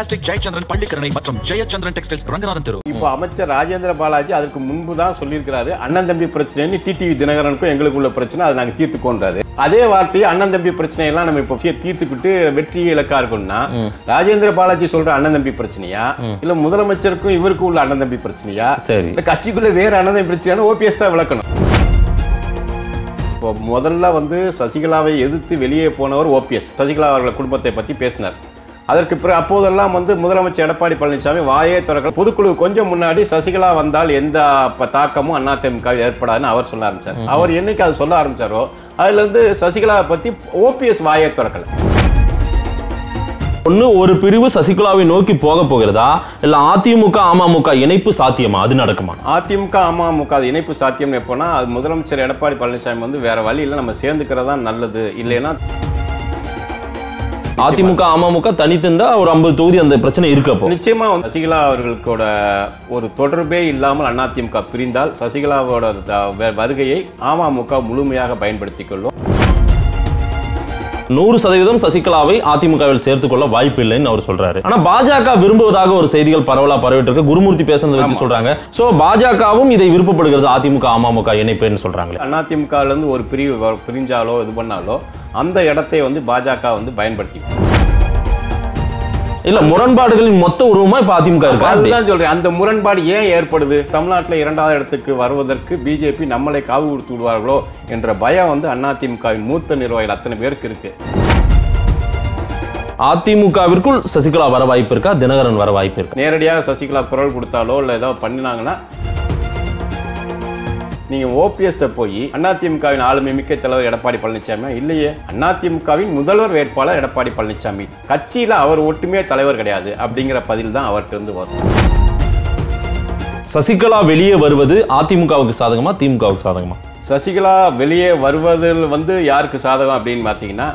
மெஜாஸ்டிக் ஜெயச்சந்திரன் பள்ளிக்கரணை மற்றும் ஜெயச்சந்திரன் டெக்ஸ்டைல்ஸ் ரங்கநாதன் தெரு இப்போ அமைச்சர் ராஜேந்திர பாலாஜி அதற்கு முன்பு தான் சொல்லியிருக்கிறாரு அண்ணன் தம்பி பிரச்சனைன்னு டிடிவி தினகரனுக்கும் எங்களுக்குள்ள பிரச்சனை அதை நாங்கள் தீர்த்துக்கோன்றாரு அதே வார்த்தையை அண்ணன் தம்பி பிரச்சனையெல்லாம் நம்ம இப்போ தீர்த்துக்கிட்டு வெற்றி இலக்கா இருக்கணும்னா ராஜேந்திர பாலாஜி சொல்ற அண்ணன் தம்பி பிரச்சனையா இல்ல முதலமைச்சருக்கும் இவருக்கும் உள்ள அண்ணன் தம்பி பிரச்சனையா சரி. இல்ல கட்சிக்குள்ள வேற அண்ணன் தம்பி பிரச்சனையான ஓபிஎஸ் தான் விளக்கணும் இப்போ முதல்ல வந்து சசிகலாவை எதிர்த்து வெளியே போனவர் ஓபிஎஸ் சசிகலா அவர்கள் குடும்பத்தை பற்றி பேசினார் அதற்கு பிறகு அப்போதெல்லாம் வந்து முதலமைச்சர் எடப்பாடி பழனிசாமி வாயே திறக்கல பொதுக்குழு கொஞ்சம் முன்னாடி சசிகலா வந்தால் எந்த ப- தாக்கமும் அதிமுக ஏற்படாதுன்னு அவர் சொல்ல ஆரம்பிச்சார் அவர் என்னைக்கு அது சொல்ல ஆரம்பிச்சாரோ அதுல இருந்து சசிகலாவை பத்தி ஓபிஎஸ் வாயே திறக்கல ஒண்ணு ஒரு பிரிவு சசிகலாவை நோக்கி போக போகிறதா இல்ல அதிமுக அமமுக இணைப்பு சாத்தியமா அது நடக்குமா அதிமுக அமமுக அது இணைப்பு சாத்தியம் எப்போனா அது முதலமைச்சர் எடப்பாடி பழனிசாமி வந்து வேற வழி இல்லை நம்ம சேர்ந்துக்கிறதா நல்லது இல்லைன்னா அதிமுக அமமுக தனித்திருந்தா ஒரு ஐம்பது தொகுதி அந்த பிரச்சனை இருக்கு அப்போ நிச்சயமா வந்து சசிகலா அவர்களுக்கோட ஒரு தொடர்பே இல்லாமல் அதிமுக பிரிந்தால் சசிகலாவோட த- வ- வருகையை அமமுக முழுமையாக பயன்படுத்திக் கொள்ளும் நூறு சதவீதம் சசிகலாவை அதிமுகவில் சேர்த்துக் கொள்ள வாய்ப்பு இல்லைன்னு அவர் சொல்றாரு ஆனா பாஜக விரும்புவதாக ஒரு செய்திகள் பரவலா பரவிட்டு இருக்கு குருமூர்த்தி பேசுனதை வச்சு சொல்றாங்க சோ பாஜகவும் இதை விருப்பப்படுகிறது அதிமுக அமமுக இணைப்புன்னு சொல்றாங்களே அதிமுகல இருந்து ஒரு பிரிவு வ- பிரிஞ்சாலோ இது பண்ணாலோ அந்த இடத்தை வந்து பாஜக வந்து பயன்படுத்திக்கும் இல்ல முரண்பாடுகளின் மொத்த உருவமா இப்ப அதிமுக அப்ப இருக்கு அதுதான் சொல்றேன் அந்த முரண்பாடு ஏன் ஏற்படுது தமிழ்நாட்டில் இரண்டாவது இடத்துக்கு வருவதற்கு பிஜேபி நம்மளை காவு கொடுத்து விடுவார்களோ என்ற பயம் வந்து அதிமுகவின் மூத்த நிர்வாகிகள் அத்தனை பேருக்கு இருக்கு அதிமுகவிற்குள் சசிகலா வர வாய்ப்பு இருக்கா தினகரன் வர வாய்ப்பு இருக்கா நேரடியாக சசிகலா குரல் கொடுத்தாலோ இல்லை ஏதாவது பண்ணினாங்கன்னா நீங்க ஓபிஎஸ்ட போய் அதிமுகவின் ஆளுமை மிக்க தலைவர் எடப்பாடி பழனிசாமி இல்லையே அதிமுகவின் முதல்வர் வேட்பாளர் எடப்பாடி பழனிசாமி கட்சியில அவர் ஒட்டுமே தலைவர் கிடையாது அப்படிங்கிற பதில் தான் அவர்கிட்ட இருந்து வரும் சசிகலா வெளியே வருவது அதிமுகவுக்கு சாதகமா திமுகவுக்கு சாதகமா சசிகலா வெளியே வருவதில் வந்து யாருக்கு சாதகம் அப்படின்னு பார்த்தீங்கன்னா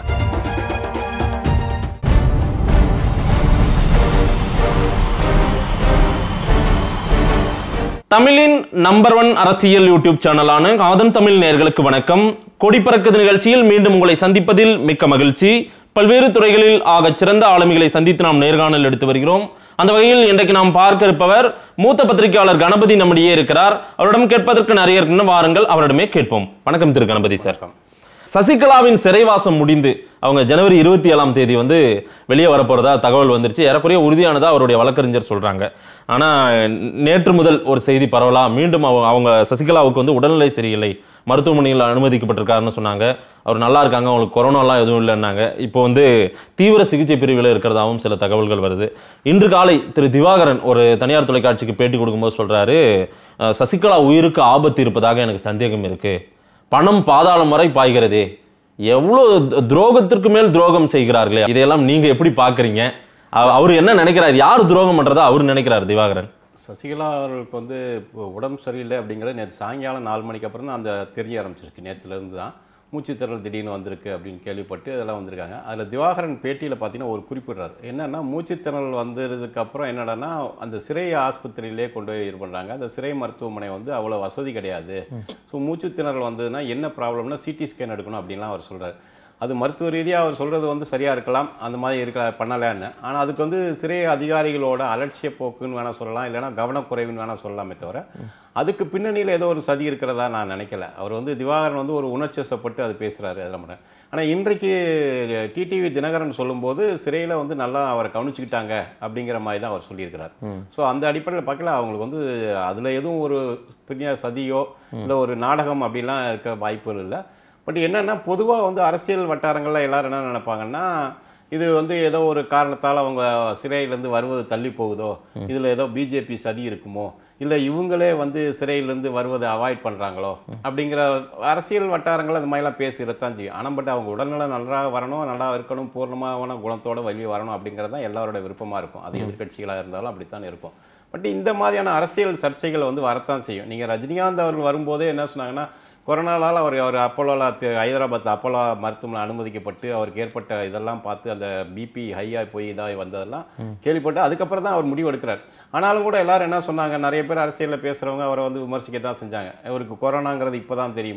தமிழின் நம்பர் ஒன் அரசியல் யூடியூப் சேனலான காதன் தமிழ் நேயர்களுக்கு வணக்கம் கொடி பறக்குது நிகழ்ச்சியில் மீண்டும் உங்களை சந்திப்பதில் மிக்க மகிழ்ச்சி பல்வேறு துறைகளில் ஆகச் சிறந்த ஆளுமைகளை சந்தித்து நாம் நேர்காணல் எடுத்து வருகிறோம் அந்த வகையில் இன்றைக்கு நாம் பார்க்க இருப்பவர் மூத்த பத்திரிகையாளர் கணபதி நம்மிடையே இருக்கிறார் அவரிடம் கேட்பதற்கு நிறைய இருக்குன்னு வாருங்கள் அவரிடமே கேட்போம் வணக்கம் திரு கணபதி சார் சசிகலாவின் சிறைவாசம் முடிந்து அவங்க ஜனவரி இருபத்தி ஏழாம் தேதி வந்து வெளியே வரப்போறதா தகவல் வந்துருச்சு ஏறக்குறைய உறுதியானதா அவருடைய வழக்கறிஞர் சொல்றாங்க ஆனா நேற்று முதல் ஒரு செய்தி பரவலா மீண்டும் அவங்க அவங்க சசிகலாவுக்கு வந்து உடல்நிலை சரியில்லை மருத்துவமனையில் அனுமதிக்கப்பட்டிருக்காருன்னு சொன்னாங்க அவர் நல்லா இருக்காங்க அவங்களுக்கு கொரோனாலாம் எதுவும் இல்லைன்னாங்க இப்போ வந்து தீவிர சிகிச்சை பிரிவில் இருக்கிறதாவும் சில தகவல்கள் வருது இன்று காலை திரு திவாகரன் ஒரு தனியார் தொலைக்காட்சிக்கு பேட்டி கொடுக்கும்போது சொல்றாரு "அஹ், சசிகலா உயிருக்கு ஆபத்து இருப்பதாக எனக்கு சந்தேகம் இருக்கு பணம் பாதாளம் வரை பாய்கிறதே எவ்வளவு த- துரோகத்திற்கு மேல் துரோகம் செய்கிறார்களே இதையெல்லாம் நீங்க எப்படி பாக்குறீங்க அவ- அவர் என்ன நினைக்கிறார் யார் துரோகம் பண்றதா அவர் நினைக்கிறார் திவாகரன் சசிகலா அவர்களுக்கு வந்து இப்போ உடம்பு சரியில்லை அப்படிங்கிறது நேற்று சாயங்காலம் நாலு மணிக்கு அப்புறம் தான் அந்த தெரிய ஆரம்பிச்சிருக்கு நேற்றுலேருந்து தான் மூச்சுத்திறல் திடீர்னு வந்திருக்கு அப்படின்னு கேள்விப்பட்டு அதெல்லாம் வந்திருக்காங்க அதில் திவாகரன் பேட்டியில் பார்த்தீங்கன்னா ஒரு குறிப்பிடுறாரு என்னன்னா மூச்சுத்திறல் வந்ததுக்கு அப்புறம் என்னடான்னா அந்த சிறை ஆஸ்பத்திரியிலே கொண்டு போய் இது பண்ணுறாங்க அந்த சிறை மருத்துவமனை வந்து அவ்வளோ வசதி கிடையாது ஸோ மூச்சுத்திணறல் வந்ததுன்னா என்ன ப்ராப்ளம்னா சிடி ஸ்கேன் எடுக்கணும் அப்படின்லாம் அவர் சொல்கிறார் அது மருத்துவ ரீதியாக அவர் சொல்கிறது வந்து சரியாக இருக்கலாம் அந்த மாதிரி இருக்க பண்ணலைன்னு ஆனால் அதுக்கு வந்து சிறை அதிகாரிகளோட அலட்சிய போக்குன்னு வேணால் சொல்லலாம் இல்லைன்னா கவனக்குறைவுன்னு வேணால் சொல்லலாமே தவிர அதுக்கு பின்னணியில் ஏதோ ஒரு சதி இருக்கிறதா நான் நினைக்கல அவர் வந்து திவாகரன் வந்து ஒரு உணர்ச்சிவசப்பட்டு அது பேசுகிறாரு அதில் ஆனால் இன்றைக்கு டிடிவி தினகரன் சொல்லும்போது சிறையில் வந்து நல்லா அவரை கவனிச்சுக்கிட்டாங்க அப்படிங்கிற மாதிரி தான் அவர் சொல்லியிருக்கிறார் ஸோ அந்த அடிப்படையில் பார்க்கல அவங்களுக்கு வந்து அதில் எதுவும் ஒரு பெரிய சதியோ இல்லை ஒரு நாடகம் அப்படிலாம் இருக்க வாய்ப்புகள் இல்லை பட் என்னன்னா பொதுவாக வந்து அரசியல் வட்டாரங்களில் எல்லாரும் என்ன நினைப்பாங்கன்னா இது வந்து ஏதோ ஒரு காரணத்தால் அவங்க சிறையிலேருந்து வருவது தள்ளி போகுதோ இதில் ஏதோ பிஜேபி சதி இருக்குமோ இல்லை இவங்களே வந்து சிறையிலேருந்து வருவதை அவாய்ட் பண்ணுறாங்களோ அப்படிங்கிற அரசியல் வட்டாரங்கள் அது மாதிரிலாம் பேசுகிறதான் செய்யும் ஆனால் பட் அவங்க உடல்நலம் நல்லா வரணும் நல்லா இருக்கணும் பூர்ணமான குணத்தோட வெளியே வரணும் அப்படிங்கிறது தான் எல்லாரோட விருப்பமாக இருக்கும் அது எதிர்க்கட்சிகளாக இருந்தாலும் அப்படித்தான் இருக்கும் பட் இந்த மாதிரியான அரசியல் சர்ச்சைகள் வந்து வரத்தான் செய்யும் நீங்கள் ரஜினிகாந்த் அவர்கள் வரும்போதே என்ன சொன்னாங்கன்னா கொரோனாலால் அவர் அவர் அப்போலோவில் ஹைதராபாத் அப்போலோ மருத்துவமனை அனுமதிக்கப்பட்டு அவருக்கு ஏற்பட்ட இதெல்லாம் பார்த்து அந்த பிபி ஹையாக போய் இதாகி வந்ததெல்லாம் கேள்விப்பட்டு அதுக்கப்புறம் தான் அவர் முடிவு எடுக்கிறார் ஆனாலும் கூட எல்லாரும் என்ன சொன்னாங்க நிறைய பேர் அரசியலில் பேசுகிறவங்க அவரை வந்து விமர்சிக்க தான் செஞ்சாங்க இவருக்கு கொரோனாங்கிறது இப்போ தான் தெரியுமா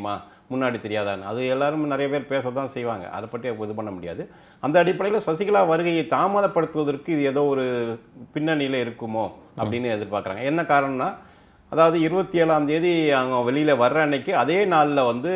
முன்னாடி தெரியாதான்னு அது எல்லாரும் நிறைய பேர் பேச தான் செய்வாங்க அதை பற்றி இது பண்ண முடியாது அந்த அடிப்படையில் சசிகலா வருகையை தாமதப்படுத்துவதற்கு இது ஏதோ ஒரு பின்னணியில் இருக்குமோ அப்படின்னு எதிர்பார்க்குறாங்க என்ன காரணம்னா அதாவது இருபத்தி ஏழாம் தேதி அவங்க வெளியில் வர்ற அன்னைக்கு அதே நாளில் வந்து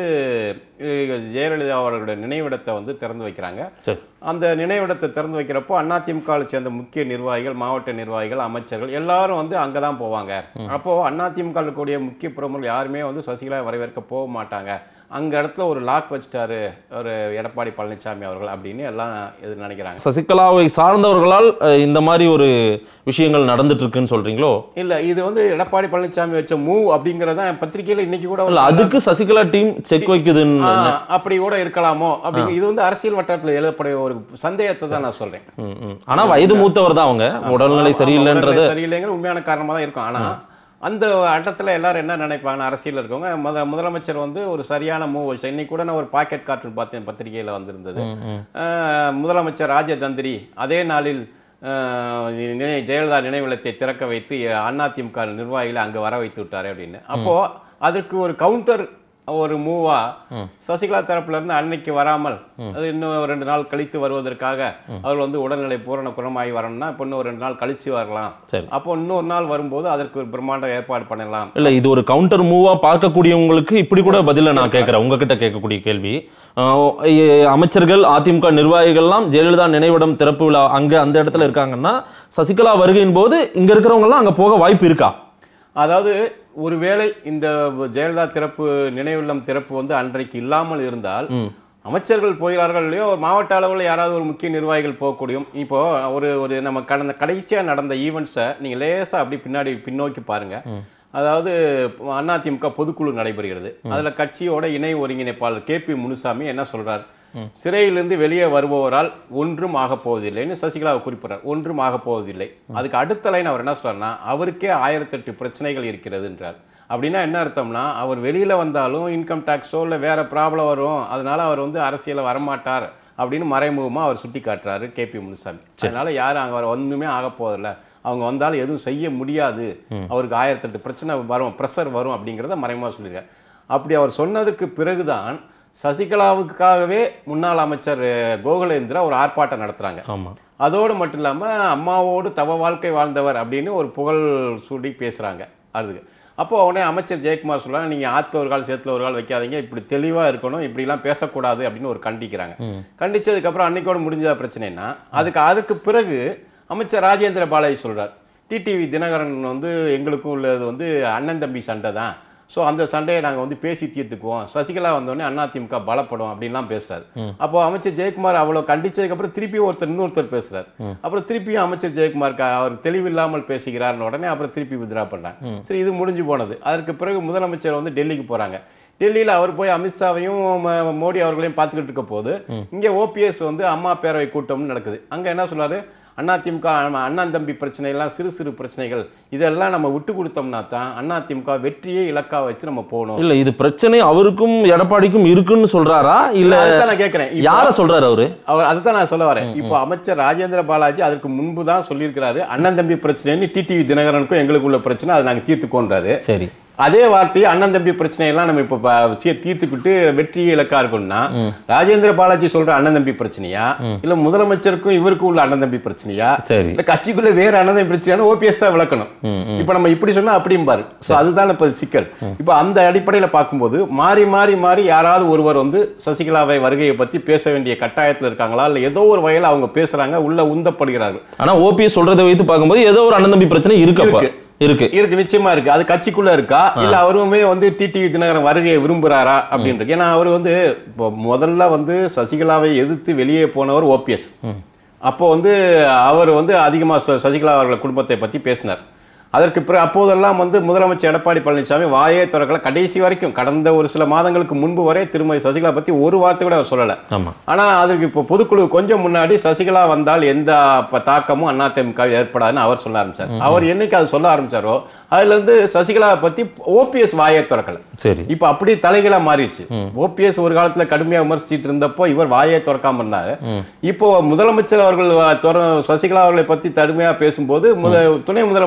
அஹ், ஜெயலலிதா அவர்களுடைய நினைவிடத்தை வந்து திறந்து வைக்கிறாங்க சரி அந்த நினைவிடத்தை திறந்து வைக்கிறப்போ அதிமுகவை சேர்ந்த முக்கிய நிர்வாகிகள் மாவட்ட நிர்வாகிகள் அமைச்சர்கள் எல்லாரும் வந்து அங்கே தான் போவாங்க அப்போது அதிமுக இருக்கக்கூடிய முக்கிய பிரமுகர்கள் யாருமே வந்து சசிகலா வரவேற்க போக மாட்டாங்க அங்க இடத்துல ஒரு லாக் வச்சிட்டாரு ஒரு எடப்பாடி பழனிசாமி அவர்கள் அப்படின்னு எல்லாம் இது நினைக்கிறாங்க சசிகலாவை சார்ந்தவர்களால் அஹ், இந்த மாதிரி ஒரு விஷயங்கள் நடந்துட்டு இருக்குன்னு சொல்றீங்களோ இல்ல இது வந்து எடப்பாடி பழனிசாமி வச்ச மூவ் அப்படிங்கறத பத்திரிகையில இன்னைக்கு கூட இல்ல அதுக்கு சசிகலா டீம் செக் வைக்குதுன்னு ஆ, அப்படி கூட இருக்கலாமோ அப்படிங்க இது வந்து அரசியல் வட்டாரத்தில் எழுதப்படைய ஒரு சந்தேகத்தை தான் நான் சொல்றேன் ம், ம். ஆனா வயது மூத்தவர் தான் அவங்க உடல்நிலை ஆமா, சரியில்லைன்றது உடல்நிலை சரியில்லைங்கிற உண்மையான காரணமா தான் இருக்கும் ஆனா அந்த இடத்துல எல்லாரும் என்ன நினைப்பாங்க அரசியல் இருக்கவங்க முத முதலமைச்சர் வந்து ஒரு சரியான மூவ் வச்சு இன்னைக்கு கூட நான் ஒரு பாக்கெட் கார்ட்டூன் பார்த்தேன் பத்திரிகையில வந்திருந்தது அஹ், முதலமைச்சர் ராஜதந்திரி அதே நாளில் அஹ், நினை- ஜெயலலிதா நினைவில்லத்தை திறக்க வைத்து அதிமுக நிர்வாகிகளை அங்க வர வைத்து விட்டாரு அப்படின்னு அப்போ அதற்கு ஒரு கவுண்டர் ஒரு மூவா சசிகலா தரப்புல இருந்து அன்னைக்கு வராமல் அது இன்னும் ரெண்டு நாள் கழித்து வருவதற்காக அவர் வந்து உடல்நிலை பூரண குணமாகி வரணும்னா இப்போ இன்னும் ஒரு ரெண்டு நாள் கழிச்சு வரலாம் சரி அப்போ இன்னொரு நாள் வரும்போது அதற்கு ஒரு பிரம்மாண்ட ஏற்பாடு பண்ணலாம் இல்ல இது ஒரு கவுண்டர் மூவா பார்க்கக்கூடியவங்களுக்கு இப்படி கூட பதில நான் கேட்கறேன் உங்ககிட்ட கேட்கக்கூடிய கேள்வி ஆஹ் எ- அமைச்சர்கள் அதிமுக நிர்வாகிகள்லாம் ஜெயலலிதா நினைவிடம் திறப்பு விழா அங்க அந்த இடத்துல இருக்காங்கன்னா சசிகலா வருகையின் போது இங்க இருக்கிறவங்க எல்லாம் அங்க போக வாய்ப்பு இருக்கா அதாவது ஒருவேளை இந்த ஜெயலலிதா திறப்பு நினைவில்லம் திறப்பு வந்து அன்றைக்கு இல்லாமல் இருந்தால் அமைச்சர்கள் போகிறார்கள் இல்லையோ ஒரு மாவட்ட அளவில் யாராவது ஒரு முக்கிய நிர்வாகிகள் போகக்கூடியும் இப்போ ஒரு ஒரு நம்ம கடந்த கடைசியாக நடந்த ஈவெண்ட்ஸை நீங்கள் லேசாக அப்படி பின்னாடி பின்னோக்கி பாருங்க அதாவது அதிமுக பொதுக்குழு நடைபெறுகிறது அதுல கட்சியோட இணை ஒருங்கிணைப்பாளர் கே பி முனுசாமி என்ன சொல்றார் சிறையிலிருந்து வெளியே வருபவரால் ஒன்றும் ஆகப் போவதில்லைன்னு சசிகலாவை குறிப்பிடுறார் ஒன்றும் ஆகப் போவதில்லை அதுக்கு அடுத்த லைன் அவர் என்ன சொல்றாருன்னா அவருக்கே ஆயிரத்தெட்டு பிரச்சனைகள் இருக்கிறதுன்றார் அப்படின்னா என்ன அர்த்தம்னா அவர் வெளியில வந்தாலும் இன்கம் டேக்ஸோ இல்லை வேற ப்ராப்ளம் வரும் அதனால அவர் வந்து அரசியல வரமாட்டார் அப்படின்னு மறைமுகமா அவர் சுட்டி காட்டுறாரு கே பி முனுசாமி அதனால யாரும் அங்க வர ஒண்ணுமே ஆக போதில்ல அவங்க வந்தாலும் எதுவும் செய்ய முடியாது அவருக்கு ஆயிரத்தெட்டு பிரச்சனை வரும் ப்ரெஷர் வரும் அப்படிங்கிறத மறைமுகமாக சொல்லியிருக்காரு அப்படி அவர் சொன்னதுக்கு பிறகுதான் சசிகலாவுக்காகவே முன்னாள் அமைச்சர் அஹ், கோகுலேந்திரா ஒரு ஆர்ப்பாட்டம் நடத்துறாங்க ஆமா அதோடு மட்டும் இல்லாமல் அம்மாவோடு தவ வாழ்க்கை வாழ்ந்தவர் அப்படின்னு ஒரு புகழ் சூடி பேசுகிறாங்க அதுக்கு அப்போ உடனே அமைச்சர் ஜெயக்குமார் சொல்றாங்க நீங்கள் ஆற்றுல ஒரு கால் சேத்துல ஒரு கால் வைக்காதீங்க இப்படி தெளிவாக இருக்கணும் இப்படிலாம் பேசக்கூடாது அப்படின்னு ஒரு கண்டிக்கிறாங்க கண்டிச்சதுக்கப்புறம் அன்னைக்கோட முடிஞ்சதா பிரச்சனைனா அதுக்கு அதுக்கு பிறகு அமைச்சர் ராஜேந்திர பாலாஜி சொல்றார் டிடிவி தினகரன் வந்து எங்களுக்கும் உள்ளது வந்து அண்ணன் தம்பி சண்டை தான் ஸோ அந்த சண்டையை நாங்கள் வந்து பேசி தீர்த்துக்குவோம் சசிகலா வந்தோடனே அதிமுக பலப்படும் அப்படின்லாம் பேசுறாரு அப்போ அமைச்சர் ஜெயக்குமார் அவ்வளோ கண்டிச்சதுக்கப்புறம் திருப்பி ஒருத்தர் இன்னொருத்தர் பேசுறாரு அப்புறம் திருப்பியும் அமைச்சர் ஜெயக்குமார் க- அவர் தெளிவில்லாமல் பேசுகிறார்னு உடனே அப்புறம் திருப்பி வித்ரா பண்றாங்க சரி இது முடிஞ்சு போனது அதற்கு பிறகு முதலமைச்சர் வந்து டெல்லிக்கு போறாங்க டெல்லியில் அவர் போய் அமித்ஷாவையும் ம- மோடி அவர்களையும் பார்த்துக்கிட்டு இருக்க போது இங்கே ஓபிஎஸ் வந்து அம்மா பேரவை கூட்டம்னு நடக்குது அங்கே என்ன சொல்றாரு அதிமுக அண்ணன் தம்பி பிரச்சனை எல்லாம் சிறு சிறு பிரச்சனைகள் இதெல்லாம் நம்ம விட்டு கொடுத்தோம்னா தான் அதிமுக வெற்றியே இலக்கா வச்சு நம்ம போகணும் இல்ல இது பிரச்சனை அவருக்கும் எடப்பாடிக்கும் இருக்குன்னு சொல்றாரா இல்ல அதுதான் நான் கேட்கிறேன் இப்போ யார சொல்றாரு அவரு அவர் அதுதான் நான் சொல்ல வரேன் இப்போ அமைச்சர் ராஜேந்திர பாலாஜி அதற்கு முன்பு தான் சொல்லியிருக்கிறாரு அண்ணன் தம்பி பிரச்சனைன்னு டிடிவி தினகரனுக்கும் எங்களுக்குள்ள பிரச்சனை அதை நாங்கள் தீர்த்துக்கோன்றாரு சரி அதே வார்த்தையை அண்ணன் தம்பி பிரச்சனையெல்லாம் நம்ம இப்போ ப- சீ- தீர்த்துக்கிட்டு வெற்றி இலக்கா இருக்கணும்னா ராஜேந்திர பாலாஜி சொல்ற அண்ணன் தம்பி பிரச்சனையா இல்ல முதலமைச்சருக்கும் இவருக்கும் உள்ள அண்ணன் தம்பி பிரச்சனையா சரி இல்ல கட்சிக்குள்ள வேற அண்ணன் தம்பி பிரச்சனையான ஓபிஎஸ் தான் விளக்கணும் இப்போ நம்ம இப்படி சொன்னா அப்படியும் பாரு ஸோ அதுதான் இப்போ சிக்கல் இப்போ அந்த அடிப்படையில் பார்க்கும்போது மாறி மாறி மாறி யாராவது ஒருவர் வந்து சசிகலாவை வருகையை பத்தி பேச வேண்டிய கட்டாயத்தில் இருக்காங்களா இல்ல ஏதோ ஒரு வகையில் அவங்க பேசுறாங்க உள்ள உந்தப்படுகிறார்கள் ஆனா ஓபிஎஸ் சொல்றதை வைத்து பார்க்கும்போது ஏதோ ஒரு அண்ணன் தம்பி பிரச்சனை இருக்கு அப்ப இருக்கு. இருக்கு இருக்கு நிச்சயமா இருக்கு அது கட்சிக்குள்ள இருக்கா இல்ல அவருமே வந்து டிடிவி தினகரன் வருகையை விரும்புறாரா அப்படின்னு இருக்கு ஏன்னா அவர் வந்து இப்போ முதல்ல வந்து சசிகலாவை எதிர்த்து வெளியே போனவர் ஓபிஎஸ் அப்போ வந்து அவர் வந்து அதிகமா ச- சசிகலா அவர்கள் குடும்பத்தை பத்தி பேசினார் அதற்கு பிறகு அப்போதெல்லாம் வந்து முதலமைச்சர் எடப்பாடி பழனிசாமி வாயே திறக்கல கடைசி வரைக்கும் கடந்த ஒரு சில மாதங்களுக்கு முன்பு வரை திருமதி சசிகலா பத்தி ஒரு வார்த்தை கூட அவர் சொல்லல ஆமா ஆனா அதற்கு இப்போ பொதுக்குழு கொஞ்சம் முன்னாடி சசிகலா வந்தால் எந்த ப- தாக்கமும் அதிமுக ஏற்படாதுன்னு அவர் சொல்ல ஆரம்பிச்சார் அவர் என்னைக்கு அது சொல்ல ஆரம்பிச்சாரோ அதுல இருந்து சசிகலாவை பத்தி ஓபிஎஸ் வாயை திறக்கல சரி இப்ப அப்படியே தலைகளா மாறிடுச்சு ஓபிஎஸ் ஒரு காலத்துல கடுமையா விமர்சிச்சிட்டு இருந்தப்போ இவர் வாயை திறக்காம இருந்தாரு இப்போ முதலமைச்சர் அவர்கள் வ- திற- சசிகலா அவர்களை பத்தி கடுமையா பேசும்போது முத துணை முதலமைச்சர் வாயை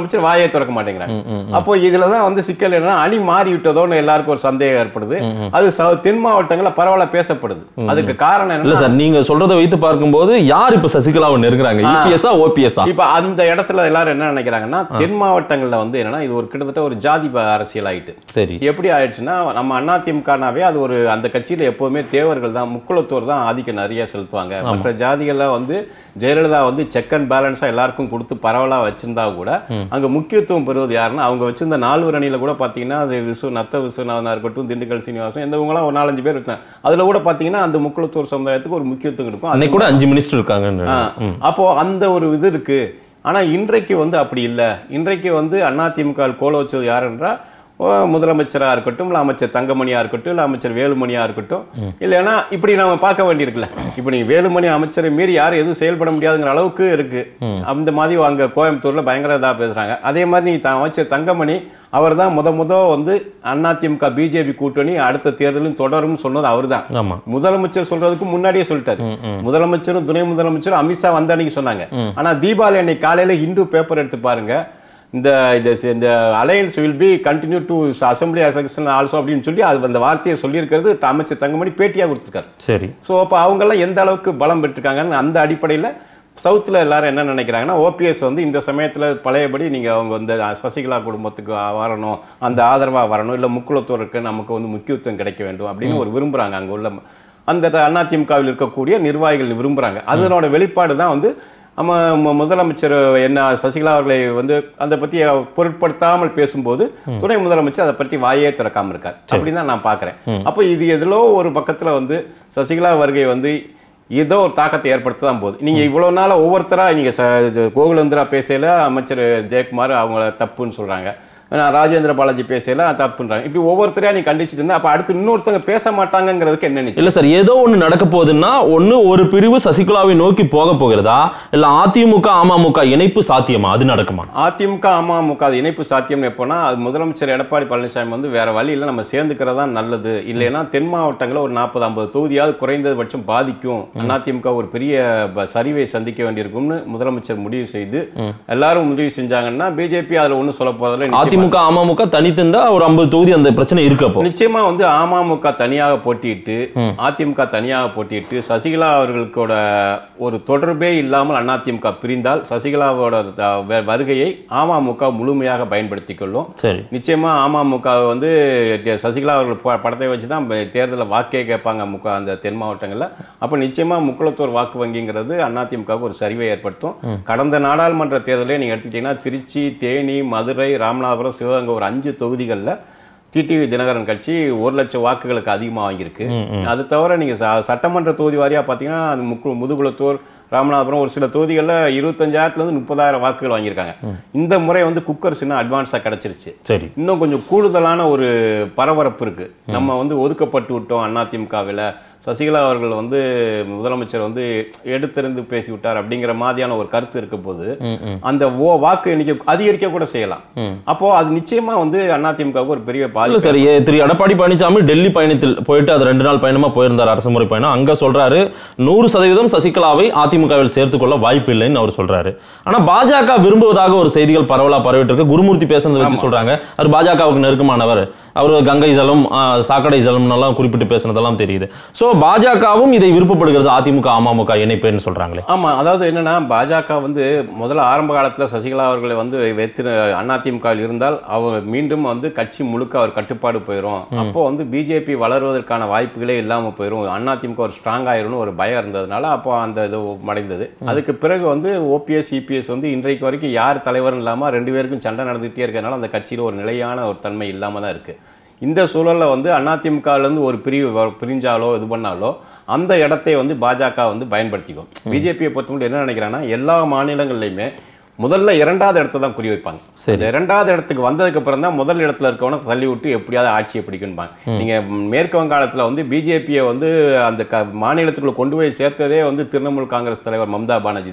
திறக்க மாட்டேங்கிறாங்க அப்போ இதுல தான் வந்து சிக்கல் என்னன்னா அணி மாறி விட்டதோன்னு எல்லாருக்கும் ஒரு சந்தேகம் ஏற்படுது அது ச- தென் மாவட்டங்கள்ல பரவலா பேசப்படுது அதுக்கு காரணம் இல்ல என்ன சார் நீங்க சொல்றதை வைத்து பார்க்கும்போது யார் இப்ப சசிகலாவை நெருங்குறாங்க இபிஎஸ்ஆ ஓபிஎஸ்ஆ இப்ப அந்த இடத்துல எல்லாரும் என்ன நினைக்கிறாங்கன்னா தென் மாவட்டங்கள்ல வந்து என்னன்னா இது ஒரு கிட்டத்தட்ட ஒரு ஜாதி ப- அரசியல் ஆயிட்டு சரி எப்படி ஆயிடுச்சுன்னா நம்ம அதிமுகனாவே அது ஒரு அந்த கட்சியில எப்பவுமே தேவர்கள் தான் முக்குளத்தோர் தான் ஆதிக்கம் நிறைய செலுத்துவாங்க மற்ற ஜாதிகள்லாம் வந்து ஜெயலலிதா வந்து செக் அண்ட் பேலன்ஸா எல்லாருக்கும் கொடுத்து பரவலா வச்சிருந்தா கூட அங்க முக்கியத்துவம் பெறுவது யாருன்னா அவங்க வச்சிருந்த நால்வர் அணியில கூட பாத்தீங்கன்னா அது விசு நத்த விஸ்வநாதனா இருக்கட்டும் திண்டுக்கல் சீனிவாசன் இந்த இவங்கலாம் ஒரு நாலஞ்சு பேர் இருந்தாங்க அதுல கூட பாத்தீங்கன்னா அந்த முக்குளத்தூர் சமுதாயத்துக்கு ஒரு முக்கியத்துவம் இருக்கும் அன்னைக்கு கூட அஞ்சு மினிஸ்டர் இருக்காங்கன்னு ஆ, அப்போ அந்த ஒரு இது இருக்கு ஆனா இன்றைக்கு வந்து அப்படி இல்ல இன்றைக்கு வந்து அதிமுக கோல வச்சது யாருன்றா ஓ, முதலமைச்சரா இருக்கட்டும் இல்ல அமைச்சர் தங்கமணியா இருக்கட்டும் இல்ல அமைச்சர் வேலுமணியா இருக்கட்டும் இல்லைன்னா இப்படி நாம பார்க்க வேண்டியிருக்குல்ல இப்போ நீங்க வேலுமணி அமைச்சரை மீறி யாரும் எதுவும் செயல்பட முடியாதுங்கிற அளவுக்கு இருக்கு அந்த மாதிரி அங்க கோயம்புத்தூர்ல பயங்கர இதா பேசுறாங்க அதே மாதிரி நீ த- அமைச்சர் தங்கமணி அவர் தான் முத முத வந்து அதிமுக பிஜேபி கூட்டணி அடுத்த தேர்தலும் தொடரும் சொன்னது அவர்தான் ஆமா முதலமைச்சர் சொல்றதுக்கு முன்னாடியே சொல்லிட்டாரு முதலமைச்சரும் துணை முதலமைச்சரும் அமித்ஷா வந்த அன்னைக்கு சொன்னாங்க ஆனா தீபாவளி அன்னைக்கு காலையில இந்து பேப்பர் எடுத்து பாருங்க இந்த இந்த இந்த alliance will be continue to assembly section also அப்படின்னு சொல்லி அது அந்த வார்த்தையை சொல்லியிருக்கிறது த- அமைச்சர் தங்கமணி பேட்டியா கொடுத்துருக்காரு சரி ஸோ அப்போ அவங்கெல்லாம் எந்த அளவுக்கு பலம் பெற்றிருக்காங்கன்னு அந்த அடிப்படையில் சவுத்தில் எல்லாரும் என்ன நினைக்கிறாங்கன்னா ஓபிஎஸ் வந்து இந்த சமயத்தில் பழையபடி நீங்கள் அவங்க வந்து சசிகலா குடும்பத்துக்கு வரணும் அந்த ஆதரவாக வரணும் இல்லை முக்குளத்தோருக்கு நமக்கு வந்து முக்கியத்துவம் கிடைக்க வேண்டும் அப்படின்னு ஒரு விரும்புகிறாங்க அங்கே உள்ள ம- அந்த அதிமுகவில் இருக்கக்கூடிய நிர்வாகிகள் விரும்புகிறாங்க அதனோட வெளிப்பாடு தான் வந்து நம்ம மு- முதலமைச்சர் என்ன சசிகலா அவர்களை வந்து அதை பற்றி பொருட்படுத்தாமல் பேசும்போது துணை முதலமைச்சர் அதை பற்றி வாயே திறக்காம இருக்கார் அப்படின்னு தான் நான் பார்க்குறேன் அப்போ இது எதிலோ ஒரு பக்கத்தில் வந்து சசிகலா வருகை வந்து ஏதோ ஒரு தாக்கத்தை ஏற்படுத்த தான் போகுது நீங்கள் இவ்வளோ நாளாக ஒவ்வொருத்தராக நீங்கள் ச ச- கோகுலேந்திரா பேசையில் அமைச்சர் ஜெயக்குமார் அவங்கள தப்புன்னு சொல்கிறாங்க ராஜேந்திர பாலாஜி பேசையில் தப்புன்றாங்க இப்படி ஒவ்வொருத்தரையாக நீ கண்டிச்சிட்டு இருந்தா அப்போ அடுத்து இன்னொருத்தவங்க பேச மாட்டாங்கங்கிறதுக்கு என்ன நிச்சயம் இல்ல சார் ஏதோ ஒண்ணு நடக்க போகுதுன்னா ஒண்ணு ஒரு பிரிவு சசிகலாவை நோக்கி போக போகிறதா இல்ல அதிமுக அமமுக இணைப்பு சாத்தியமா அது நடக்குமா அதிமுக அமமுக அது இணைப்பு சாத்தியம்னு எப்போனா அது முதலமைச்சர் எடப்பாடி பழனிசாமி வந்து வேற வழியில் நம்ம சேர்ந்துக்கிறதா நல்லது இல்லைன்னா தென் மாவட்டங்களில் ஒரு நாற்பது ஐம்பது தொகுதியாவது குறைந்தபட்சம் பாதிக்கும் அதிமுக ஒரு பெரிய ப- சரிவை சந்திக்க வேண்டியிருக்கும்னு முதலமைச்சர் முடிவு செய்து எல்லாரும் முடிவு செஞ்சாங்கன்னா பிஜேபி அதில் ஒன்றும் சொல்ல போறதில்ல நிச்சயமா அதிமுக அமமுக தனித்திருந்தா ஒரு ஐம்பது தொகுதி அந்த பிரச்சனை இருக்கு அப்போ நிச்சயமா வந்து அமமுக தனியாக போட்டியிட்டு அதிமுக தனியாக போட்டியிட்டு சசிகலா அவர்களுக்கோட ஒரு தொடர்பே இல்லாமல் அதிமுக பிரிந்தால் சசிகலாவோட த- வ- வருகையை அமமுக முழுமையாக பயன்படுத்திக் கொள்ளும் சரி நிச்சயமா அமமுக வந்து ட- சசிகலா அவர்கள் ப- படத்தை வச்சு தான் தேர்தலில் வாக்கே கேட்பாங்க முக்க அந்த தென் மாவட்டங்களில் அப்போ நிச்சயமா முக்குளத்தூர் வாக்கு வங்கிங்கிறது அதிமுகவுக்கு ஒரு சரிவை ஏற்படுத்தும் கடந்த நாடாளுமன்ற தேர்தலே நீங்கள் எடுத்துக்கிட்டீங்கன்னா திருச்சி தேனி மதுரை ராமநாதபுரம் சிவகங்கை ஒரு அஞ்சு தொகுதிகளில் டிடிவி தினகரன் கட்சி ஒரு லட்சம் வாக்குகளுக்கு அதிகமாக வாங்கியிருக்கு அது தவிர நீங்கள் ச சட்டமன்ற தொகுதி வாரியாக பார்த்தீங்கன்னா அது முக்கு முதுகுளத்தூர் ராமநாதபுரம் ஒரு சில தொகுதிகளில் இருபத்தஞ்சாயிரத்துலேருந்து முப்பதாயிரம் வாக்குகள் வாங்கியிருக்காங்க இந்த முறை வந்து குக்கர் சின்ன அட்வான்ஸாக கிடச்சிருச்சு சரி இன்னும் கொஞ்சம் கூடுதலான ஒரு பரபரப்பு இருக்கு நம்ம வந்து ஒதுக்கப்பட்டு விட்டோம் அதிமுகவில் சசிகலா அவர்கள் வந்து முதலமைச்சர் வந்து எடுத்தெறிந்து பேசி விட்டார் அப்படிங்கிற மாதிரியான ஒரு கருத்து இருக்க போது அந்த ஓ வாக்கு எண்ணிக்கை அதிகரிக்க கூட செய்யலாம் அப்போ அது நிச்சயமா வந்து அதிமுகவுக்கு ஒரு பெரிய இல்ல பாதிப்பு சார் ஏ- திரு எடப்பாடி பழனிசாமி டெல்லி பயணத்தில் போயிட்டு அது ரெண்டு நாள் பயணமா போயிருந்தார் அரசுமுறை பயணம் அங்க சொல்றாரு நூறு சதவீதம் சசிகலாவை அதிமுகவில் சேர்த்துக்கொள்ள வாய்ப்பு இல்லைன்னு அவர் சொல்றாரு ஆனா பாஜக விரும்புவதாக ஒரு செய்திகள் பரவலா பரவிட்டு இருக்கு குருமூர்த்தி பேசுனதை வச்சு சொல்றாங்க அவர் பாஜகவுக்கு நெருக்கமானவர் அவர் கங்கை ஜலம் ஆ, சாக்கடை ஜலம் எல்லாம் குறிப்பிட்டு பேசுனதெல்லாம் தெரியுது சோ பாஜகவும் இதை விருப்பப்படுகிறது அதிமுக அமமுக இணைப்புன்னு சொல்றாங்களே ஆமா அதாவது என்னன்னா பாஜக வந்து முதல்ல ஆரம்ப காலத்துல சசிகலா அவர்களை வந்து வெத்து அதிமுகவில் இருந்தால் அவர் மீண்டும் வந்து கட்சி முழுக்க அவர் கட்டுப்பாடு போயிடும் அப்போ வந்து பிஜேபி வளருவதற்கான வாய்ப்புகளே இல்லாம போயிடும் அதிமுக ஒரு ஸ்ட்ராங் ஆயிரும்னு ஒரு பயம் இருந்ததுனால அப்போ அந்த இது மடைந்தது அதுக்கு பிறகு வந்து ஓபிஎஸ் இபிஎஸ் வந்து இன்றைக்கு வரைக்கும் யார் தலைவரும் இல்லாம ரெண்டு பேருக்கும் சண்டை நடந்துகிட்டே இருக்கறனால அந்த கட்சியில ஒரு நிலையான ஒரு தன்மை இல்லாம தான் இருக்கு இந்த சூழல்ல வந்து அதிமுகலேருந்து ஒரு பிரிவு வ- பிரிஞ்சாலோ இது பண்ணாலோ அந்த இடத்தை வந்து பாஜக வந்து பயன்படுத்திக்கும் பிஜேபியை பொறுத்தமட்டும் என்ன நினைக்கிறாங்கன்னா எல்லா மாநிலங்கள்லையுமே முதல்ல இரண்டாவது இடத்தை தான் குறி வைப்பாங்க இந்த இரண்டாவது இடத்துக்கு வந்ததுக்கு அப்புறம் தான் முதல் இடத்துல இருக்கவனை தள்ளி விட்டு எப்படியாவது ஆட்சியை பிடிக்கணும்பாங்க நீங்க மேற்கு வங்காளத்துல வந்து பிஜேபியை வந்து அந்த க மாநிலத்துக்குள்ள கொண்டு போய் சேர்த்ததே வந்து திரிணாமுல் காங்கிரஸ் தலைவர் மம்தா பானர்ஜி தான்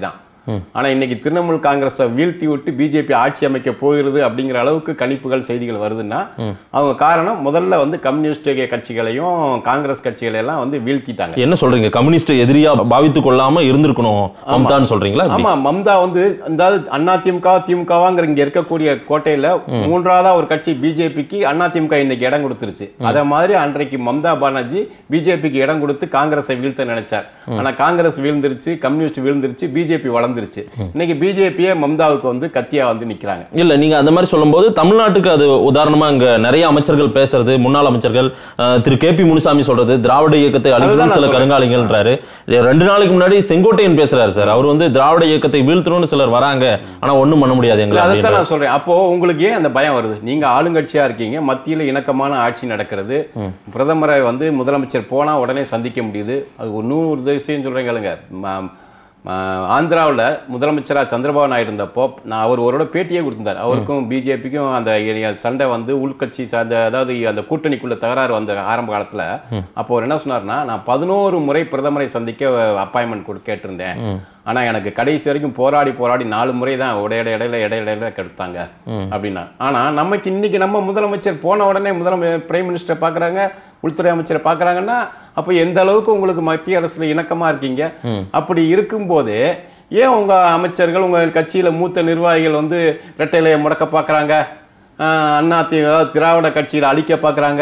ஆனா இன்னைக்கு திரிணாமுல் காங்கிரஸை வீழ்த்தி விட்டு பிஜேபி ஆட்சி அமைக்க போகிறது அப்படிங்கிற அளவுக்கு கணிப்புகள் செய்திகள் வருதுன்னா அவங்க காரணம் முதல்ல வந்து கம்யூனிஸ்ட் கட்சிகளையும் காங்கிரஸ் கட்சிகளை எல்லாம் வந்து வீழ்த்திட்டாங்க என்ன சொல்றீங்க கம்யூனிஸ்ட் எதிரியா பாவித்து கொள்ளாம இருந்திருக்கணும் மம்தான்னு சொல்றீங்களா எப்படி? ஆமா மம்தா வந்து அதாவது அதிமுக திமுகவாங்கிற இங்க இருக்கக்கூடிய கோட்டையில மூன்றாவதா ஒரு கட்சி பிஜேபிக்கு அதிமுக இன்னைக்கு இடம் கொடுத்துருச்சு அத மாதிரி அன்றைக்கு மம்தா பானர்ஜி பிஜேபிக்கு இடம் கொடுத்து காங்கிரஸை வீழ்த்த நினைச்சார் ஆனா காங்கிரஸ் வீழ்ந்துருச்சு கம்யூனிஸ்ட் வீழ்ந்துருச்சு பிஜேபி வளர்ந்துருச்சு இன்னைக்கு பிஜேபியே மம்தாவுக்கு வந்து கத்தியா வந்து நிக்கிறாங்க இல்ல நீங்க அந்த மாதிரி சொல்லும்போது தமிழ்நாட்டுக்கு அது உதாரணமா இங்க நிறைய அமைச்சர்கள் பேசுறது முன்னாள் அமைச்சர்கள் அஹ், திரு கே பி முனுசாமி சொல்றது திராவிட இயக்கத்தை அதுதான் அழிக்கணும் நான் சில சொல்றேன். கருங்காலிங்கள்ன்றாரு ரெண்டு நாளைக்கு முன்னாடி செங்கோட்டையன் பேசுறாரு சார் அவர் வந்து திராவிட இயக்கத்தை வீழ்த்தணும்னு சிலர் வராங்க ஆனா ஒண்ணும் பண்ண முடியாது இல்ல, எங்களை அதைத்தான் அப்படின்றாரு. நான் சொல்றேன் அப்போ உங்களுக்கு ஏன் அந்த பயம் வருது நீங்க ஆளுங்கட்சியா இருக்கீங்க மத்தியில இணக்கமான ஆட்சி நடக்கிறது பிரதமரை வந்து முதலமைச்சர் போனா உடனே சந்திக்க முடியுது அது ஒரு நூறு விஷயம் சொல்றேன் கேளுங்க ம- ம- ஆந்திராவுல முதலமைச்சரா சந்திரபாபு நாயுடு இருந்தப்போ நான் அவர் ஒரோட பேட்டியே கொடுத்திருந்தார் அவருக்கும் பிஜேபிக்கும் அந்த இ- சண்டை வந்து உள்கட்சி சார்ந்த அதாவது அந்த கூட்டணிக்குள்ள தகராறு வந்த ஆரம்ப காலத்துல அப்போ அவர் என்ன சொன்னார்னா நான் பதினோரு முறை பிரதமரை சந்திக்க அப்பாயின்மெண்ட் கொடு கேட்டிருந்தேன் ஆனா எனக்கு கடைசி வரைக்கும் போராடி போராடி நாலு முறை தான் இடையிட இடையில இடையில இடையில கெடுத்தாங்க அப்படின்னா ஆனா நமக்கு இன்னைக்கு நம்ம முதலமைச்சர் போன உடனே முதலமை பிரைம் மினிஸ்டர் பார்க்கறாங்க உள்துறை அமைச்சரை பார்க்கறாங்கன்னா அப்போ எந்த அளவுக்கு உங்களுக்கு மத்திய அரசுல இணக்கமா இருக்கீங்க அப்படி இருக்கும்போது ஏன் உங்க அமைச்சர்கள் உங்க கட்சியில மூத்த நிர்வாகிகள் வந்து ரெட்டையிலையை முடக்க பார்க்கறாங்க ஆஹ் அண்ணா தி அதாவது திராவிட கட்சியில் அழிக்க பார்க்குறாங்க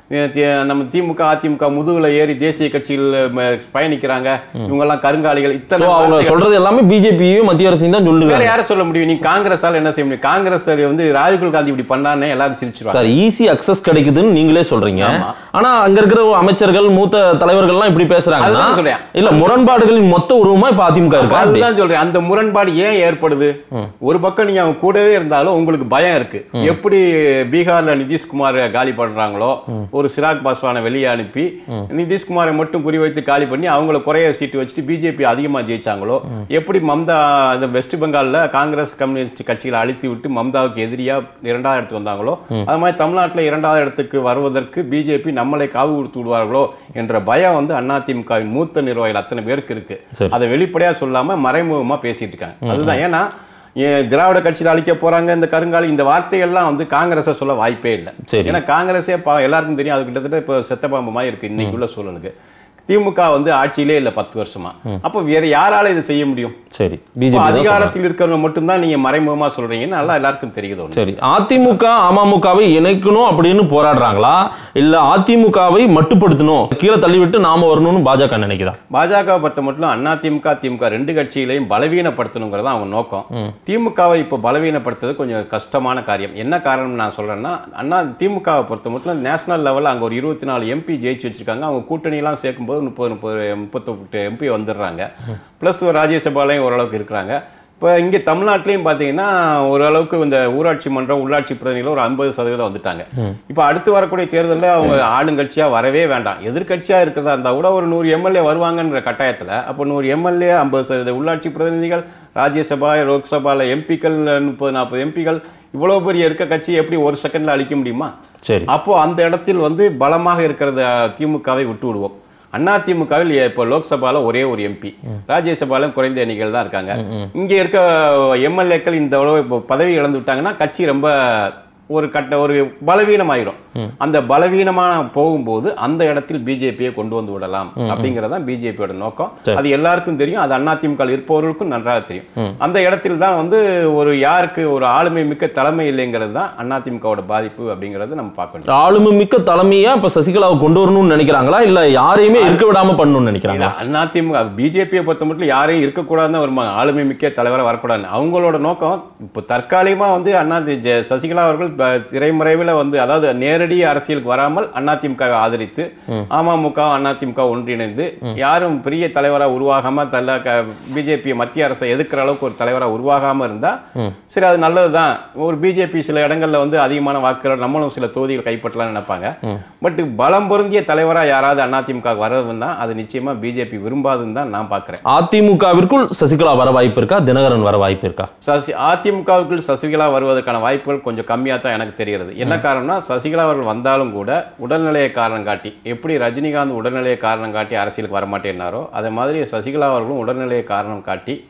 நம்ம திமுக அதிமுக முதுகுல ஏறி தேசிய கட்சியில் ம- பயணிக்கிறாங்க இவங்கெல்லாம் கருங்காலிகள் இத்தனை So, அவங்க வார்த்தைகள். சொல்றது எல்லாமே பிஜேபியும் மத்திய அரசையும் தான் வேற சொல்லுங்க யாரை சொல்ல முடியும் நீ காங்கிரஸால என்ன செய்ய முடியும் காங்கிரஸ் வந்து ராகுல் காந்தி இப்படி பண்ணானே எல்லாரும் சிரிச்சிருவாங்க சார் ஈஸி அக்சஸ் கிடைக்குதுன்னு நீங்களே சொல்றீங்க ஆமா. ஆனா அங்க இருக்கிற அமைச்சர்கள் மூத்த தலைவர்கள்லாம் இப்படி பேசுறாங்கன்னா அதுதான் சொல்றேன். இல்ல முரண்பாடுகளின் மொத்த உருவமா இப்ப அதிமுக அப்ப இருக்கா அப்படி? அதுதான் சொல்றேன் அந்த முரண்பாடு ஏன் ஏற்படுது ஒரு பக்கம் நீங்க அவங்க கூடவே இருந்தாலும் உங்களுக்கு பயம் இருக்கு எப்படி பீகார்ல நிதிஷ்குமார் காலி பண்றாங்களோ ஒரு சிராக் பாஸ்வானை வெளியே அனுப்பி நிதிஷ்குமாரை மட்டும் குறிவைத்து காலி பண்ணி அவங்கள குறைய சீட்டு வச்சுட்டு பிஜேபி அதிகமா ஜெயிச்சாங்களோ எப்படி மம்தா அந்த வெஸ்ட் பெங்கால்ல காங்கிரஸ் கம்யூனிஸ்ட் கட்சிகளை அழித்து விட்டு மம்தாவுக்கு எதிரியா இரண்டாவது இடத்துக்கு வந்தாங்களோ அது மாதிரி தமிழ்நாட்டுல இரண்டாவது இடத்துக்கு வருவதற்கு பிஜேபி நம்மளை காவு கொடுத்து விடுவார்களோ என்ற பயம் வந்து அதிமுகவின் மூத்த நிர்வாகிகள் அத்தனை பேருக்கு இருக்கு சரி. அதை வெளிப்படையா சொல்லாம மறைமுகமா பேசிட்டு இருக்காங்க அதுதான் ஏன்னா ஏன் திராவிட கட்சியில் அழிக்க போறாங்க இந்த கருங்காலி இந்த வார்த்தைகள்லாம் வந்து காங்கிரஸை சொல்ல வாய்ப்பே இல்லை சரி. ஏன்னா காங்கிரஸே பா எல்லாருக்கும் தெரியும் அது கிட்டத்தட்ட இப்போ செத்த பாம்பு மாதிரி இருக்கு இன்னைக்குள்ள சூழலுக்கு திமுக வந்து ஆட்சியிலே இல்லை பத்து வருஷமா அப்போ வேற யாரால இதை செய்ய முடியும் சரி இப்போ பிஜேபி அதிகாரத்தில் இருக்கிறவங்க மட்டும்தான் நீங்க மறைமுகமா சொல்றீங்கன்னு நல்லா எல்லாருக்கும் தெரியுது ஒண்ணு. சரி அதிமுக அமமுகவை இணைக்கணும் அப்படின்னு போராடுறாங்களா இல்ல அதிமுகவை மட்டுப்படுத்தணும் கீழே தள்ளிவிட்டு நாம வரணும்னு பாஜக நினைக்குதா பாஜக பொறுத்த மட்டும் அண்ணா திமுக திமுக ரெண்டு கட்சிகளையும் பலவீனப்படுத்தணுங்கிறது அவங்க நோக்கம் திமுகவை இப்போ பலவீனப்படுத்துறது கொஞ்சம் கஷ்டமான காரியம் என்ன காரணம் நான் சொல்றேன்னா அண்ணா திமுகவை பொறுத்த மட்டும் நேஷனல் லெவலில் அங்கே ஒரு இருபத்தி நாலு எம்பி ஜெயிச்சு வச்சிருக்காங்க அவங்க கூட்டணியெல்லாம் சேர்க்கும்போது முப்பது முப்பது முப்பத்தெட்டு எம்பி வந்துடுறாங்க ப்ளஸ் ராஜ்யசபாலையும் ஓரளவுக்கு இருக்கிறாங்க இப்போ இங்கே தமிழ்நாட்டிலையும் பார்த்தீங்கன்னா ஓரளவுக்கு இந்த ஊராட்சி மன்றம் உள்ளாட்சி பிரதிநிதிகள் ஒரு ஐம்பது சதவீதம் வந்துட்டாங்க இப்போ அடுத்து வரக்கூடிய தேர்தலில் அவங்க ஆளுங்கட்சியாக வரவே வேண்டாம் எதிர்க்கட்சியாக இருக்கிறதா இருந்தால் கூட ஒரு நூறு எம்எல்ஏ வருவாங்கன்ற கட்டாயத்தில் அப்போ நூறு எம்எல்ஏ ஐம்பது சதவீத உள்ளாட்சி பிரதிநிதிகள் ராஜ்யசபா லோக்சபாவில் எம்பிக்கள் முப்பது நாற்பது எம்பிக்கள் இவ்வளோ பெரிய இருக்க கட்சி எப்படி ஒரு செகண்டில் அழிக்க முடியுமா சரி அப்போ அந்த இடத்தில் வந்து பலமாக இருக்கிறத திமுகவை விட்டு விடுவோம் அண்ணா திமுகவில் இப்போ லோக்சபால ஒரே ஒரு எம்பி ராஜ்யசபாலும் குறைந்த எண்ணிக்கையில் தான் இருக்காங்க இங்க இருக்க எம்எல்ஏக்கள் இந்த அளவு இப்போ பதவி இழந்து விட்டாங்கன்னா கட்சி ரொம்ப ஒரு கட்ட ஒரு பலவீனமாயிடும் அந்த பலவீனமான போகும்போது அந்த இடத்தில் பிஜேபியை கொண்டு வந்து விடலாம் அப்படிங்கறதான் பிஜேபியோட நோக்கம் சரி. அது எல்லாருக்கும் தெரியும் அது அதிமுக இருப்பவர்களுக்கும் நன்றாக தெரியும் அந்த இடத்தில் தான் வந்து ஒரு யாருக்கு ஒரு ஆளுமை மிக்க தலைமை இல்லைங்கிறது தான் அதிமுகவோட பாதிப்பு அப்படிங்கறது நம்ம பார்க்க வேண்டியது ஆளுமை மிக்க தலைமையா இப்ப சசிகலாவை கொண்டு வரணும்னு நினைக்கிறாங்களா இல்ல யாரையுமே இருக்க விடாம பண்ணணும்னு நினைக்கிறாங்களா அதிமுக பிஜேபியை பொறுத்த மட்டும் யாரையும் இருக்கக்கூடாதுன்னு தான் வருவாங்க ஆளுமை மிக்க தலைவராக வரக்கூடாது அவங்களோட நோக்கம் இப்போ தற்காலிகமா வந்து அண்ணா தி- ஜெ- சசிகலா அவர்கள் ப- திரைமறைவில் வந்து அதாவது நேரடி அரசியலுக்கு வராமல் அதிமுகவை ஆதரித்து அமமுக அதிமுக ஒன்றிணைந்து யாரும் பெரிய தலைவராக உருவாகாம தள்ள பிஜேபி மத்திய அரசை எதிர்க்கிற அளவுக்கு ஒரு தலைவராக உருவாகாம இருந்தா சரி அது நல்லதுதான் ஒரு பிஜேபி சில இடங்கள்ல வந்து அதிகமான வாக்குகள் நம்மளும் சில தொகுதிகள் கைப்பற்றலாம்னு நினைப்பாங்க பட் பலம் பொருந்திய தலைவரா யாராவது அதிமுக வரதுன்னா அது நிச்சயமா பிஜேபி விரும்பாதுன்னு தான் நான் பார்க்கிறேன் அதிமுகவிற்குள் சசிகலா வர வாய்ப்பு இருக்கா தினகரன் வர வாய்ப்பு இருக்கா சசி அதிமுகவுக்குள் சசிகலா வருவதற்கான வாய்ப்புகள் கொஞ்சம் கம்மியாக தான் எனக்கு தெரிகிறது என்ன காரணம்னா சசிகலா அவர்கள் வந்தாலும் கூட உடல்நிலையை காரணம் காட்டி எப்படி ரஜினிகாந்த் உடல்நிலையை காரணம் காட்டி அரசியலுக்கு வரமாட்டேன்னாரோ அதே மாதிரி சசிகலா அவர்களும் உடல்நிலையை காரணம் காட்டி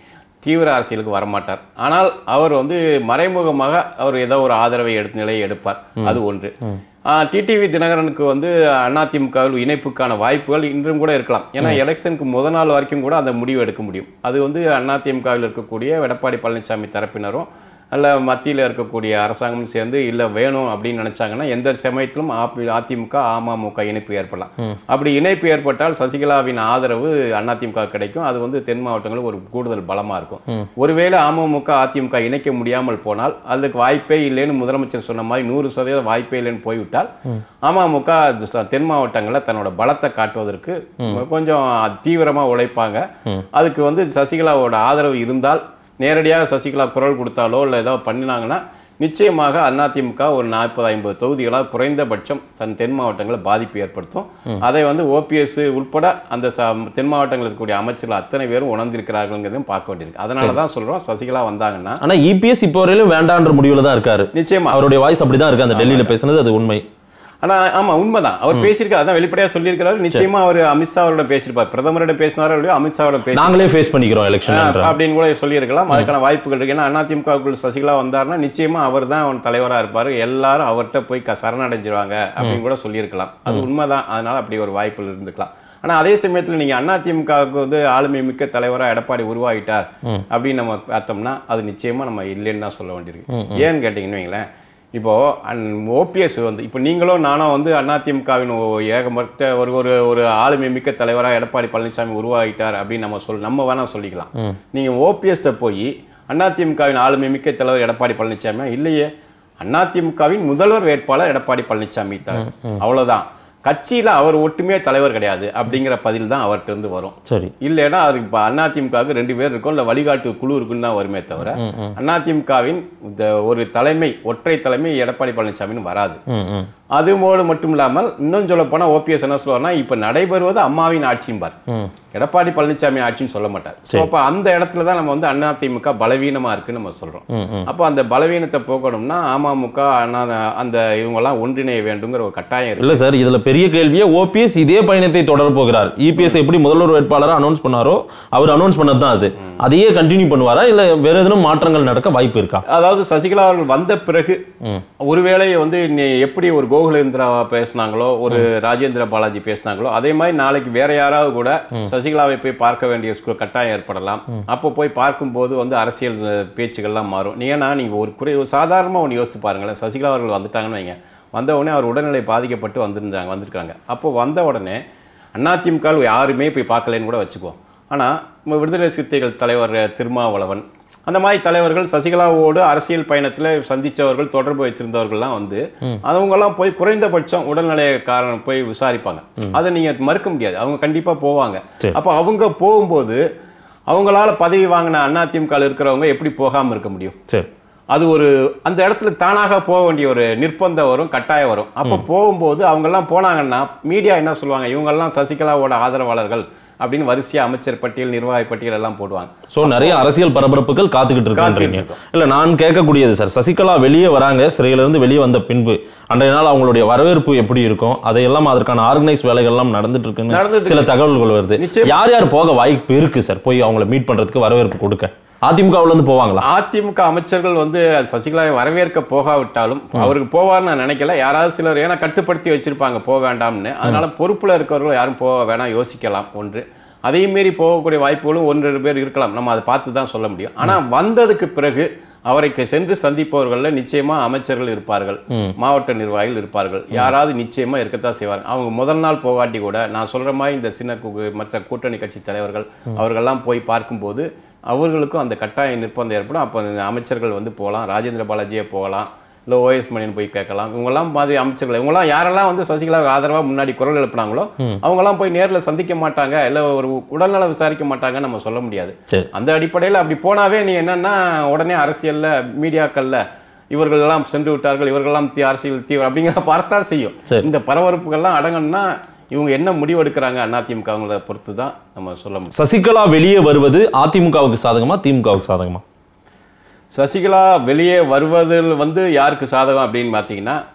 தீவிர அரசியலுக்கு வரமாட்டார் ஆனால் அவர் வந்து மறைமுகமாக அவர் ஏதோ ஒரு ஆதரவை எடுத்து நிலையை எடுப்பார் அது ஒன்று டிடிவி தினகரனுக்கு வந்து அதிமுகவில் இணைப்புக்கான வாய்ப்புகள் இன்றும் கூட இருக்கலாம் ஏன்னா எலெக்ஷனுக்கு முத நாள் வரைக்கும் கூட அந்த முடிவு எடுக்க முடியும் அது வந்து அதிமுகவில் இருக்கக்கூடிய எடப்பாடி பழனிசாமி தரப்பினரும் அல்ல மத்தியில் இருக்கக்கூடிய அரசாங்கமும் சேர்ந்து இல்லை வேணும் அப்படின்னு நினைச்சாங்கன்னா எந்த சமயத்திலும் ஆபி- அதிமுக அமமுக இணைப்பு ஏற்படலாம் அப்படி இணைப்பு ஏற்பட்டால் சசிகலாவின் ஆதரவு அதிமுக கிடைக்கும் அது வந்து தென் மாவட்டங்களுக்கு ஒரு கூடுதல் பலமா இருக்கும் ஒருவேளை அமமுக அதிமுக இணைக்க முடியாமல் போனால் அதுக்கு வாய்ப்பே இல்லைன்னு முதலமைச்சர் சொன்ன மாதிரி நூறு சதவீதம் வாய்ப்பே இல்லைன்னு போய்விட்டால் அமமுக அது ச- தென் மாவட்டங்களில் தன்னோட பலத்தை காட்டுவதற்கு கொஞ்சம் தீவிரமா உழைப்பாங்க அதுக்கு வந்து சசிகலாவோட ஆதரவு இருந்தால் நேரடியாக சசிகலா குரல் கொடுத்தாலோ இல்லை ஏதோ பண்ணினாங்கன்னா நிச்சயமாக அதிமுக ஒரு நாற்பது ஐம்பது தொகுதிகளாக குறைந்தபட்சம் தன் தென் மாவட்டங்களில் பாதிப்பு ஏற்படுத்தும் அதை வந்து ஓபிஎஸ் உட்பட அந்த ச தென் மாவட்டங்களில் இருக்கக்கூடிய அமைச்சர்கள் அத்தனை பேரும் உணர்ந்திருக்கிறார்கள்ங்கிறதையும் பார்க்க வேண்டியிருக்கு அதனால தான் சொல்கிறோம் சசிகலா வந்தாங்கன்னா ஆனா இபிஎஸ் இப்போ வரையிலும் வேண்டான்ற முடிவுல தான் இருக்காரு நிச்சயமா அவருடைய வாய்ஸ் அப்படிதான் இருக்கு அந்த டெல்லியில பேசுனது அது உண்மை ஆனா ஆமா உண்மைதான் அவர் பேசியிருக்காரு அதான் வெளிப்படையா சொல்லியிருக்கிறாரு நிச்சயமா அவர் அமித்ஷா அவரோட பேசியிருப்பார் பிரதமரிடம் பேசினாரோ இல்லையோ அமித்ஷாவோட பேசி நாங்களே ஃபேஸ் பண்ணிக்கிறோம் எலெக்ஷன் அப்படின்னு கூட சொல்லியிருக்கலாம் அதுக்கான வாய்ப்புகள் இருக்கு ஏன்னா அதிமுகவுக்குள் சசிகலா வந்தாருன்னா நிச்சயமா அவர் தான் அவன் தலைவரா இருப்பாரு எல்லாரும் அவர்கிட்ட போய் க- சரணடைஞ்சிருவாங்க அப்படின்னு கூட சொல்லியிருக்கலாம் அது உண்மைதான் அதனால அப்படி ஒரு வாய்ப்புகள் இருந்துக்கலாம் ஆனா அதே சமயத்துல நீங்க அதிமுகவுக்கு வந்து ஆளுமை மிக்க தலைவரா எடப்பாடி உருவாகிட்டார் அப்படின்னு நம்ம பார்த்தோம்னா அது நிச்சயமா நம்ம இல்லைன்னு தான் சொல்ல வேண்டியிருக்கு ஏன்னு கேட்டீங்கன்னு வைங்களேன் இப்போ ஓபிஎஸ் வந்து இப்போ நீங்களும் நானும் வந்து அதிமுகவின் ஏகமற்ற ஒரு ஒரு ஒரு ஆளுமை மிக்க தலைவராக எடப்பாடி பழனிசாமி உருவாகிட்டார் அப்படின்னு நம்ம சொல் நம்ம வேணா சொல்லிக்கலாம் நீங்கள் ஓபிஎஸ்ட போய் அதிமுகவின் ஆளுமை மிக்க தலைவர் எடப்பாடி பழனிசாமி இல்லையே அதிமுகவின் முதல்வர் வேட்பாளர் எடப்பாடி பழனிசாமி தான் அவ்வளவுதான் கட்சியில அவர் ஒட்டுமே தலைவர் கிடையாது அப்படிங்கிற பதில் தான் அவர்கிட்ட இருந்து வரும் சரி இல்லைன்னா அவருக்கு இப்போ அதிமுகவுக்கு ரெண்டு பேர் இருக்கும் இல்லை வழிகாட்டு குழு இருக்குன்னு தான் வருமே தவிர அதிமுகவின் இந்த ஒரு தலைமை ஒற்றை தலைமை எடப்பாடி பழனிசாமின்னு வராது ம், ம். அதுமோடு மட்டும் இல்லாமல் இன்னும் சொல்ல போனால் ஓபிஎஸ் என்ன சொல்லுவார்னா இப்போ நடைபெறுவது அம்மாவின் ஆட்சிம்பார் எடப்பாடி பழனிசாமி ஆட்சின்னு சொல்ல மாட்டார் ஸோ அப்போ அந்த இடத்துல தான் நம்ம வந்து அதிமுக பலவீனமா இருக்குன்னு நம்ம சொல்றோம் அப்போ அந்த பலவீனத்தை போக்கணும்னா அமமுக அண்ணா அந்த இவங்கெல்லாம் ஒன்றிணைய வேண்டுங்கிற ஒரு கட்டாயம் இருக்கு இல்ல சார் இதுல பெரிய கேள்வியே ஓபிஎஸ் இதே பயணத்தை தொடர போகிறார் இபிஎஸ் எப்படி முதல்வர் வேட்பாளரா அனௌன்ஸ் பண்ணாரோ அவர் அனௌன்ஸ் பண்ணது தான் அது அதையே கண்டினியூ பண்ணுவாரா இல்ல வேற எதுவும் மாற்றங்கள் நடக்க வாய்ப்பு இருக்கா அதாவது சசிகலா அவர்கள் வந்த பிறகு ஒருவேளை வந்து நீ எப்படி ஒரு கோகுலேந்திரா பேசுனாங்களோ ஒரு ராஜேந்திர பாலாஜி பேசுனாங்களோ அதே மாதிரி நாளைக்கு வேற யாராவது கூட சசிகலாவை போய் பார்க்க வேண்டிய சு- கட்டாயம் ஏற்படலாம் அப்போ போய் பார்க்கும்போது வந்து அரசியல் அஹ், பேச்சுக்கள்லாம் மாறும் நீ ஏன்னா நீங்க ஒரு குறை ஒரு சாதாரணமா ஒன்று யோசித்து பாருங்களேன் சசிகலா அவர்கள் வந்துட்டாங்கன்னு வைங்க வந்த உடனே அவர் உடல்நிலை பாதிக்கப்பட்டு வந்திருந்தாங்க வந்திருக்காங்க அப்போ வந்த உடனே அதிமுக யாருமே போய் பார்க்கலன்னு கூட வச்சுக்குவோம் ஆனால் நம்ம விடுதலை சிறுத்தைகள் தலைவர் திருமாவளவன் அந்த மாதிரி தலைவர்கள் சசிகலாவோடு அரசியல் பயணத்தில் சந்திச்சவர்கள் தொடர்பு வைத்திருந்தவர்கள்லாம் வந்து அவங்கெல்லாம் போய் குறைந்தபட்சம் உடல்நிலை காரணம் போய் விசாரிப்பாங்க அதை நீங்கள் மறுக்க முடியாது அவங்க கண்டிப்பாக போவாங்க சரி. அப்போ அவங்க போகும்போது அவங்களால பதவி வாங்கின அதிமுக இருக்கிறவங்க எப்படி போகாமல் இருக்க முடியும் சரி அது ஒரு அந்த இடத்துல தானாக போக வேண்டிய ஒரு நிர்பந்தம் வரும் கட்டாயம் வரும் அப்போ போகும்போது அவங்கெல்லாம் போனாங்கன்னா மீடியா என்ன சொல்லுவாங்க இவங்கெல்லாம் சசிகலாவோட ஆதரவாளர்கள் அப்படின்னு வரிசையா அமைச்சர் பட்டியல் நிர்வாகி பட்டியல் எல்லாம் போடுவாங்க சோ நிறைய அரசியல் பரபரப்புகள் காத்துக்கிட்டு காத்துக்கிட்டு இருக்குன்றீங்க இல்ல நான் கேட்கக்கூடியது சார் சசிகலா வெளியே வராங்க சிறையில இருந்து வெளியே வந்த பின்பு அன்றைய நாள் அவங்களுடைய வரவேற்பு எப்படி இருக்கும் அதையெல்லாம் அதற்கான ஆர்கனைஸ் வேலைகள் எல்லாம் நடந்துட்டு இருக்குன்னு நடந்துட்டு சில தகவல்கள் வருது நிச்சயம். யார் யார் போக வாய்ப்பு இருக்கு சார் போய் அவங்கள மீட் பண்றதுக்கு வரவேற்பு கொடுக்க அதிமுகவுல இருந்து போவாங்களா அதிமுக அமைச்சர்கள் வந்து சசிகலாவை வரவேற்க போகாவிட்டாலும் அவருக்கு போவார்னு நான் நினைக்கல யாராவது சிலர் ஏன்னா கட்டுப்படுத்தி வச்சிருப்பாங்க போக வேண்டாம்னு அதனால பொறுப்புல இருக்கிறவர்கள் யாரும் போக வேணாம் யோசிக்கலாம் ஒன்று அதையும் மீறி போகக்கூடிய வாய்ப்புகளும் ஒன்று ரெண்டு பேர் இருக்கலாம் நம்ம அதை பார்த்து தான் சொல்ல முடியும் ஆனா வந்ததுக்கு பிறகு அவரை சென்று சந்திப்பவர்களில் நிச்சயமா அமைச்சர்கள் இருப்பார்கள் மாவட்ட நிர்வாகிகள் இருப்பார்கள் யாராவது நிச்சயமா இருக்கத்தான் செய்வாங்க அவங்க முதல் நாள் போகாட்டி கூட நான் சொல்ற மாதிரி இந்த சின்ன கு- மற்ற கூட்டணி கட்சி தலைவர்கள் அவர்கள்லாம் போய் பார்க்கும்போது அவர்களுக்கும் அந்த கட்டாய நிர்பந்தம் ஏற்படும் அப்போ அந்த அமைச்சர்கள் வந்து போகலாம் ராஜேந்திர பாலாஜியே போகலாம் இல்லை ஓஎஸ் மணியன் போய் கேட்கலாம் இவங்கெல்லாம் மாதிரி அமைச்சர்கள் இவங்கெல்லாம் யாரெல்லாம் வந்து சசிகலாவுக்கு ஆதரவாக முன்னாடி குரல் எழுப்புனாங்களோ அவங்கெல்லாம் போய் நேரில் சந்திக்க மாட்டாங்க இல்லை ஒரு உடல்நலம் விசாரிக்க மாட்டாங்கன்னு நம்ம சொல்ல முடியாது சரி அந்த அடிப்படையில் அப்படி போனாவே நீ என்னன்னா உடனே அரசியல்ல மீடியாக்கள்ல இவர்கள் எல்லாம் சென்று விட்டார்கள் இவர்களெல்லாம் தீ அரசியல் தீவிரம் அப்படிங்கிற பார்த்தா செய்யும் சரி. இந்த பரபரப்புகள்லாம் அடங்கணும்னா இவங்க என்ன முடிவெடுக்கிறாங்க அதிமுக அவங்கள பொறுத்து தான் நம்ம சொல்ல முடியும் சசிகலா வெளியே வருவது அதிமுகவுக்கு சாதகமா திமுகவுக்கு சாதகமா சசிகலா வெளியே வருவதில் வந்து யாருக்கு சாதகம் அப்படின்னு பார்த்தீங்கன்னா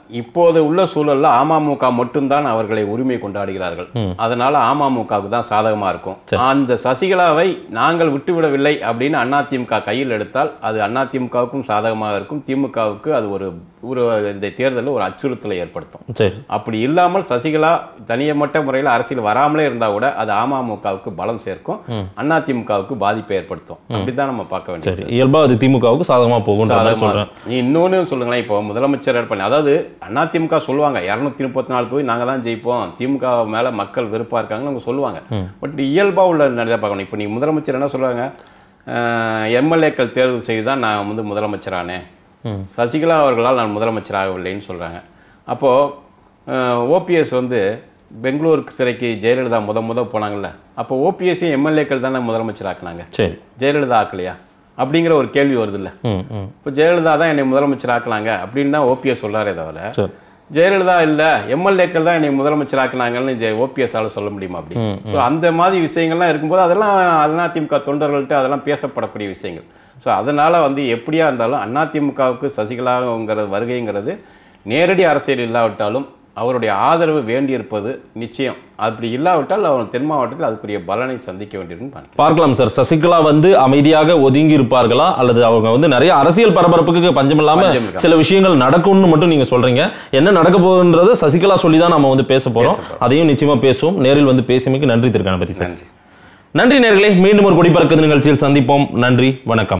இப்போது உள்ள சூழல்ல அமமுக மட்டும்தான் அவர்களை உரிமை கொண்டாடுகிறார்கள் அதனால அமமுகவுக்கு தான் சாதகமா இருக்கும் அந்த சசிகலாவை நாங்கள் விட்டுவிடவில்லை அப்படின்னு அதிமுக கையில் எடுத்தால் அது அதிமுகவுக்கும் சாதகமாக இருக்கும் திமுகவுக்கு அது ஒரு ஒரு இந்த தேர்தலில் ஒரு அச்சுறுத்தலை ஏற்படுத்தும் சரி அப்படி இல்லாமல் சசிகலா தனியமட்ட முறையில் அரசியல் வராமலே இருந்தால் கூட அது அமமுகவுக்கு பலம் சேர்க்கும் அதிமுகவுக்கு பாதிப்பை ஏற்படுத்தும் அப்படிதான் நம்ம பார்க்க வேண்டியது சரி இயல்பா அது திமுகவுக்கு சாதகமா போகும்ன்ற மாதிரி சாதகமா சொல்றேன் இருக்கும். நீ இன்னொன்னு சொல்லுங்களேன் இப்போ முதலமைச்சர் பண்ணி அதாவது அதிமுக சொல்லுவாங்க இரநூத்தி முப்பத்தி நாலு தொகுதி நாங்கள் தான் ஜெயிப்போம் திமுக மேல மக்கள் வெறுப்பா இருக்காங்கன்னு அவங்க சொல்லுவாங்க பட் இயல்பா உள்ள நடந்தா பார்க்கணும் இப்போ நீ முதலமைச்சர் என்ன சொல்லுவாங்க எம்எல்ஏக்கள் தேர்வு செய்து தான் நான் வந்து முதலமைச்சரானேன் சசிகலா அவர்களால் நான் முதலமைச்சர் ஆகவில்லைன்னு சொல்றாங்க அப்போ ஓபிஎஸ் வந்து பெங்களூருக்கு சிறைக்கு ஜெயலலிதா முத முத போனாங்கல்ல அப்போ ஓபிஎஸ்ஸையும் எம்எல்ஏக்கள் தானே முதலமைச்சர் ஆக்குனாங்க சரி ஜெயலலிதா ஆக்கலையா அப்படிங்கிற ஒரு கேள்வி வருதுல்ல ம் ம் இப்போ ஜெயலலிதா தான் என்னை முதலமைச்சர் ஆக்குனாங்க அப்படின்னு தான் ஓபிஎஸ் சொல்றாரே தவிர சரி ஜெயலலிதா இல்ல எம்எல்ஏக்கள் தான் என்னை முதலமைச்சர் ஆக்குனாங்கன்னு ஜெ ஓபிஎஸ்ஸால சொல்ல முடியுமா அப்படி ஸோ அந்த மாதிரி விஷயங்கள்லாம் இருக்கும்போது அதெல்லாம் அதிமுக தொண்டர்கள்ட்ட அதெல்லாம் பேசப்படக்கூடிய விஷயங்கள் ஸோ அதனால வந்து எப்படியா இருந்தாலும் அதிமுகவுக்கு சசிகலாங்கிற வருகைங்கிறது நேரடி அரசியல் இல்லாவிட்டாலும் அவருடைய ஆதரவு வேண்டியிருப்பது நிச்சயம் அப்படி இல்லாவிட்டால் அவர் தென் மாவட்டத்தில் அதுக்குரிய பலனை சந்திக்க வேண்டியிருக்குன்னு நினைக்கிறேன் பார்க்கலாம் சார் சசிகலா வந்து அமைதியாக ஒதுங்கி இருப்பார்களா அல்லது அவங்க வந்து நிறைய அரசியல் பரபரப்புக்கு பஞ்சம் இல்லாம பஞ்சம் இருக்காது. சில விஷயங்கள் நடக்கும்னு மட்டும் நீங்க சொல்றீங்க என்ன நடக்க போகுதுன்றத சசிகலா சொல்லி தான் நம்ம வந்து பேச போறோம் அதையும் நிச்சயமா பேசுவோம் நேரில் வந்து பேசியமைக்கு நன்றி திரு கணபதி சார் நன்றி நன்றி நேர்களே மீண்டும் ஒரு குடிபறக்குது நிகழ்ச்சியில் சந்திப்போம் நன்றி வணக்கம்